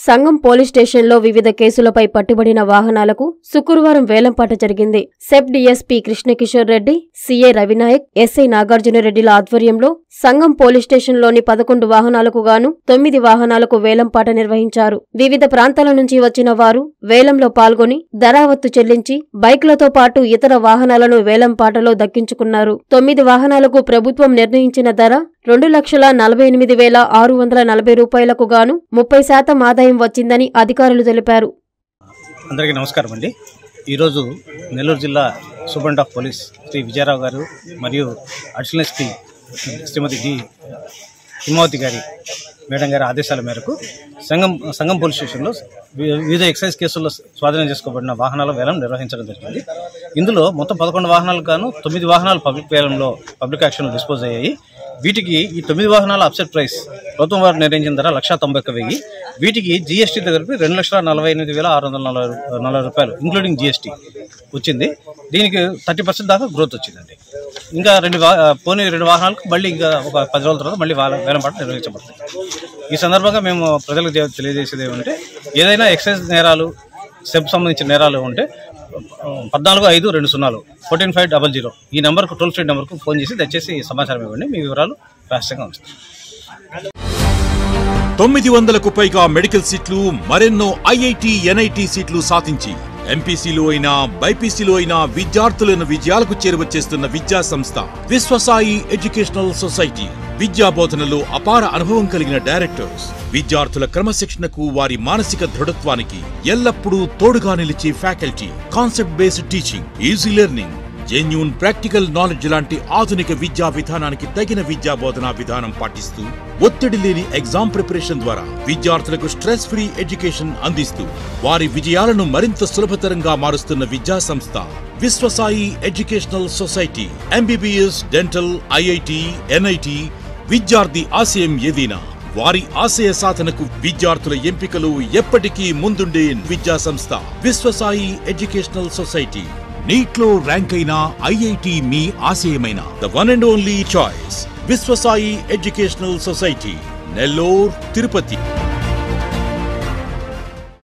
సంగం police స్టేషన్లో వివిధ కేసులపై పట్టుబడిన వాహనాలకు శుక్రవారం వేలంపాట జరిగింది SEB DSP Krishnakishore Reddy CA Ravinayak SI నాగార్జునరెడ్డిల ఆధ్వర్యంలో సంగం పోలీస్ స్టేషన్లోని పదకొండు వాహనాలకు గాను తొమ్మిది వాహనాలకు వేలంపాట నిర్వహించారు వివిధ ప్రాంతాల నుంచి వచ్చిన వారు వేలంలో పాల్గొని ధరావత్తు చెల్లించి బైక్లతో పాటు ఇతర వాహనాలను వేలంపాటలో దక్కించుకున్నారు తొమ్మిది వాహనాలకు ప్రభుత్వం నిర్ణయించిన ధర రెండు లక్షల నలభై ఎనిమిది వేల ఆరు వందల నలభై రూపాయలకు గాను ముప్పై శాతం ఆదాయం వచ్చిందని అధికారులు తెలిపారు అందరికీ నమస్కారం అండి ఈరోజు నెల్లూరు జిల్లా superintendent of police Shri Vijayarao గారు మరియు additional SP Shrimati D Himavathi గారి మేడం గారి ఆదేశాల మేరకు సంగం సంగం పోలీస్ స్టేషన్లో వి- వివిధ ఎక్సైజ్ కేసుల్లో స్వాధీనం చేసుకోబడిన వాహనాల వేలం నిర్వహించడం జరిగింది ఇందులో మొత్తం పదకొండు వాహనాలకు గాను తొమ్మిది వాహనాలు పబ్లిక్ వేలంలో పబ్లిక్ యాక్షన్లో డిస్పోజ్ అయ్యాయి వీటికి ఈ తొమ్మిది వాహనాల అప్సెట్ ప్రైస్ ప్రభుత్వం వారు నిర్ణయించిన ధర లక్ష తొంభై ఒక్క వెయ్యి వీటికి జీఎస్టీ దగ్గరికి రెండు లక్షల నలభై ఎనిమిది వేల ఆరు వందల నలభై రూ- నలభై రూపాయలు ఇంక్లూడింగ్ జీఎస్టీ వచ్చింది దీనికి థర్టీ పర్సెంట్ దాకా గ్రోత్ వచ్చిందండి ఇంకా రెండు వా- పోనీ రెండు వాహనాలకు మళ్ళీ ఇంకా ఒక పది రోజుల తర్వాత మళ్ళీ వాళ్ళ వేలంపాట నిర్వహించబడుతుంది ఈ సందర్భంగా మేము ప్రజలకు తె- తెలియజేసేది ఏమంటే ఏదైనా ఎక్సైజ్ నేరాలు సెబ్ సంబంధించిన నేరాలు ఉంటే పద్నాలుగు ఐదు రెండు సున్నాలు ఫోర్టీన్ ఫైవ్ డబల్ జీరో ఈ నెంబర్కు టోల్ ఫ్రీ నెంబర్కు ఫోన్ చేసి దయచేసి సమాచారం ఇవ్వండి మీ వివరాలు రాష్ట్రంగా ఉంచుతాం తొమ్మిది వందలకు పైగా మెడికల్ సీట్లు మరెన్నో ఐఐటి ఎన్ఐటి సీట్లు సాధించి ఎంపీసీలో అయినా బైపీసీలో అయినా విద్యార్థులను విజయాలకు చేరువచేస్తున్న విద్యా సంస్థ విశ్వసాయి ఎడ్యుకేషనల్ సొసైటీ విద్యా బోధనలో అపార అనుభవం కలిగిన డైరెక్టర్స్ విద్యార్థుల క్రమశిక్షణకు వారి మానసిక దృఢత్వానికి ఎల్లప్పుడూ తోడుగా నిలిచే faculty concept based teaching easy learning genuine practical knowledge లాంటి ఆధునిక విద్యా విధానానికి తగిన విద్యా బోధనా విధానం పాటిస్తూ ఒత్తిడి లేని ఎగ్జామ్ ప్రిపరేషన్ ద్వారా విద్యార్థులకు స్ట్రెస్ ఫ్రీ ఎడ్యుకేషన్ అందిస్తూ వారి విజయాలను మరింత సులభతరంగా మారుస్తున్న విద్యా సంస్థ Vishwasai educational society MBBS dental IIT NIT విద్యార్థి ఆశయం ఏదైనా వారి ఆశయ సాధనకు విద్యార్థుల ఎంపికలు ఎప్పటికీ ముందుండే విద్యా సంస్థ విశ్వసాయి ఎడ్యుకేషనల్ సొసైటీ నీట్ లో ర్యాంక్ అయిన ఐఐటి మీ ఆశయమైన the one and only choice Vishwasai educational society Nellore Tirupati